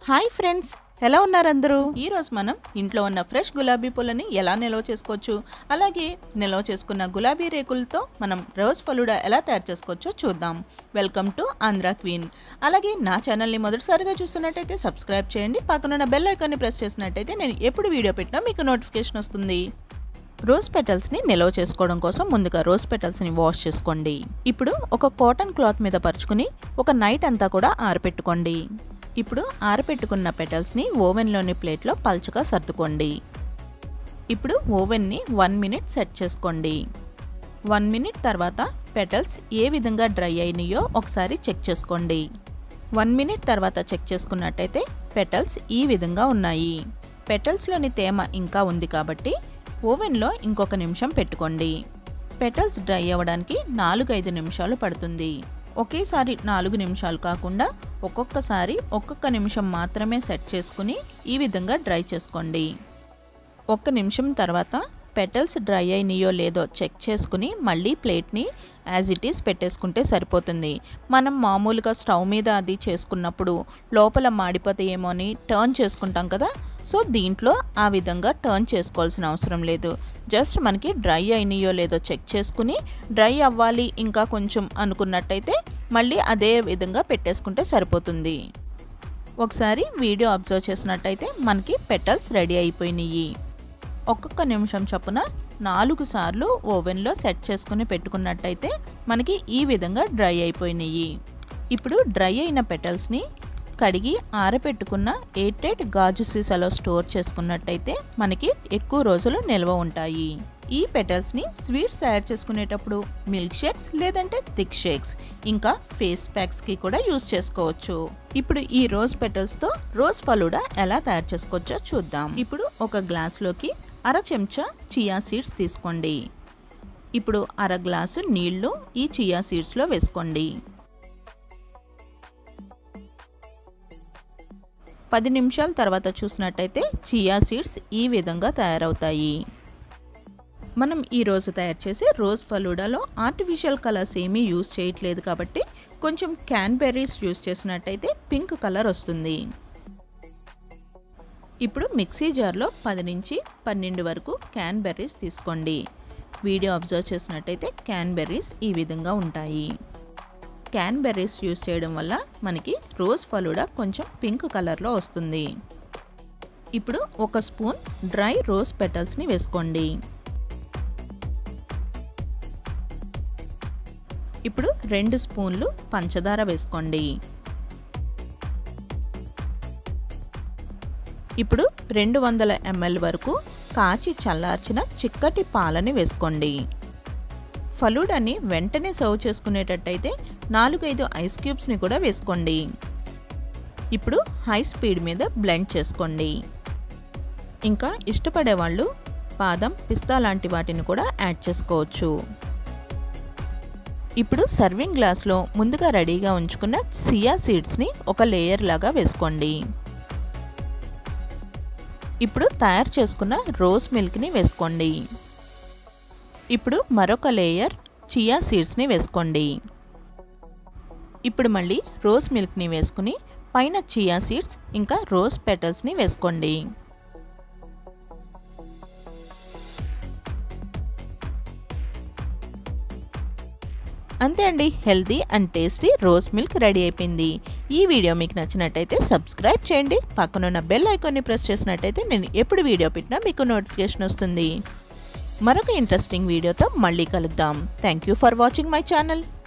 hi friends ఎలా ఉన్నారు అందరూ ఈ రోజు మనం ఇంట్లో ఉన్న ఫ్రెష్ గులాబీ పూలని ఎలా నిల్వ చేసుకోవచ్చు అలాగే నిల్వ చేసుకున్న గులాబీ రేకులతో మనం రోజ్ ఫలుడా ఎలా తయారు చేసుకోవచ్చో చూద్దాం వెల్కమ్ టు ఆంధ్ర క్వీన్ అలాగే నా ఛానల్ని మొదటిసారిగా చూస్తున్నట్టయితే సబ్స్క్రైబ్ చేయండి పక్కనున్న బెల్ ఐకాన్ని ప్రెస్ చేసినట్టయితే నేను ఎప్పుడు వీడియో పెట్టినా మీకు నోటిఫికేషన్ వస్తుంది రోజ్ పెటల్స్ని నిల్వ చేసుకోవడం కోసం ముందుగా రోజ్ పెటల్స్ని వాష్ చేసుకోండి ఇప్పుడు ఒక కాటన్ క్లాత్ మీద పరుచుకుని ఒక నైట్ అంతా కూడా ఆరపెట్టుకోండి ఇప్పుడు ఆరపెట్టుకున్న పెటల్స్ని ఓవెన్లోని ప్లేట్లో పల్చగా సర్దుకోండి ఇప్పుడు ఓవెన్ని వన్ మినిట్ సెట్ చేసుకోండి వన్ మినిట్ తర్వాత పెటల్స్ ఏ విధంగా డ్రై అయినాయో ఒకసారి చెక్ చేసుకోండి వన్ మినిట్ తర్వాత చెక్ చేసుకున్నట్టయితే పెటల్స్ ఈ విధంగా ఉన్నాయి పెటల్స్లోని తేమ ఇంకా ఉంది కాబట్టి ఓవెన్లో ఇంకొక నిమిషం పెట్టుకోండి పెటల్స్ డ్రై అవ్వడానికి నాలుగు ఐదు నిమిషాలు పడుతుంది ఒకేసారి నాలుగు నిమిషాలు కాకుండా ఒక్కొక్కసారి ఒక్కొక్క నిమిషం మాత్రమే సెట్ చేసుకుని ఈ విధంగా డ్రై చేసుకోండి ఒక్క నిమిషం తర్వాత పెటల్స్ డ్రై అయినాయో లేదో చెక్ చేసుకుని మళ్ళీ ప్లేట్ని యాజ్ ఇట్ ఈస్ పెట్టేసుకుంటే సరిపోతుంది మనం మామూలుగా స్టవ్ మీద అది చేసుకున్నప్పుడు లోపల మాడిపోతాయేమో అని టర్న్ చేసుకుంటాం కదా సో దీంట్లో ఆ విధంగా టర్న్ చేసుకోవాల్సిన అవసరం లేదు జస్ట్ మనకి డ్రై అయినాయో లేదో చెక్ చేసుకుని డ్రై అవ్వాలి ఇంకా కొంచెం అనుకున్నట్టయితే మళ్ళీ అదే విధంగా పెట్టేసుకుంటే సరిపోతుంది ఒకసారి వీడియో అబ్జర్వ్ చేసినట్టయితే మనకి పెటల్స్ రెడీ అయిపోయినాయి ఒక్కొక్క నిమిషం చొప్పున నాలుగు సార్లు ఓవెన్లో సెట్ చేసుకుని పెట్టుకున్నట్టయితే మనకి ఈ విధంగా డ్రై అయిపోయినాయి ఇప్పుడు డ్రై అయిన పెటల్స్ని కడిగి ఆరబెట్టుకున్న ఎయిట్ టైట్ గాజు సీసాలో స్టోర్ చేసుకున్నట్టయితే మనకి ఎక్కువ రోజులు నిల్వ ఉంటాయి ఈ పెటల్స్ని స్వీట్స్ తయారు చేసుకునేటప్పుడు మిల్క్ షేక్స్ లేదంటే థిక్ షేక్స్ ఇంకా ఫేస్ ప్యాక్స్కి కూడా యూస్ చేసుకోవచ్చు ఇప్పుడు ఈ రోజ్ పెటల్స్తో రోజ్ ఫలూడా ఎలా తయారు చేసుకోవచ్చో చూద్దాం ఇప్పుడు ఒక గ్లాస్లోకి అర చెంచా చియా సీడ్స్ తీసుకోండి ఇప్పుడు అర గ్లాసు నీళ్లు ఈ చియా సీడ్స్లో వేసుకోండి పది నిమిషాల తర్వాత చూసినట్టయితే చియా సీడ్స్ ఈ విధంగా తయారవుతాయి మనం ఈరోజు తయారు చేసే రోజ్ ఫలూడాలో ఆర్టిఫిషియల్ కలర్స్ ఏమీ యూస్ చేయట్లేదు కాబట్టి కొంచెం క్యాన్బెర్రీస్ యూస్ చేసినట్టయితే పింక్ కలర్ వస్తుంది ఇప్పుడు మిక్సీ జార్లో పది నుంచి పన్నెండు వరకు క్యాన్బెర్రీస్ తీసుకోండి వీడియో అబ్జర్వ్ చేసినట్టయితే క్యాన్బెర్రీస్ ఈ విధంగా ఉంటాయి క్యాన్బెర్రీస్ యూస్ చేయడం వల్ల మనకి రోజ్ ఫలూడా కొంచెం పింక్ కలర్లో వస్తుంది ఇప్పుడు ఒక స్పూన్ డ్రై రోజ్ పెటల్స్ని వేసుకోండి ఇప్పుడు రెండు స్పూన్లు పంచదార వేసుకోండి ఇప్పుడు రెండు వందల ఎంఎల్ వరకు కాచి చల్లార్చిన చిక్కటి పాలని వేసుకోండి ఫలూడాని వెంటనే సర్వ్ చేసుకునేటట్టయితే నాలుగైదు ఐస్ క్యూబ్స్ని కూడా వేసుకోండి ఇప్పుడు హై స్పీడ్ మీద బ్లెండ్ చేసుకోండి ఇంకా ఇష్టపడే వాళ్ళు బాదం పిస్తా లాంటి వాటిని కూడా యాడ్ చేసుకోవచ్చు ఇప్పుడు సర్వింగ్ గ్లాస్లో ముందుగా రెడీగా ఉంచుకున్న సియా సీడ్స్ని ఒక లేయర్ లాగా వేసుకోండి ఇప్పుడు తయారు చేసుకున్న రోజ్ మిల్క్ని వేసుకోండి ఇప్పుడు మరొక లేయర్ చియా సీడ్స్ని వేసుకోండి ఇప్పుడు మళ్ళీ రోజ్ మిల్క్ని వేసుకుని పైన చియా సీడ్స్ ఇంకా రోజ్ పెటల్స్ని వేసుకోండి అంతే అండి healthy and tasty rose milk ready అయిపోయింది ఈ వీడియో మీకు నచ్చినట్టయితే సబ్స్క్రైబ్ చేయండి పక్కనున్న బెల్ ఐకాన్ని ప్రెస్ చేసినట్టయితే నేను ఎప్పుడు వీడియో పెట్టినా మీకు నోటిఫికేషన్ వస్తుంది మరొక ఇంట్రెస్టింగ్ వీడియోతో మళ్ళీ కలుద్దాం thank you for watching my channel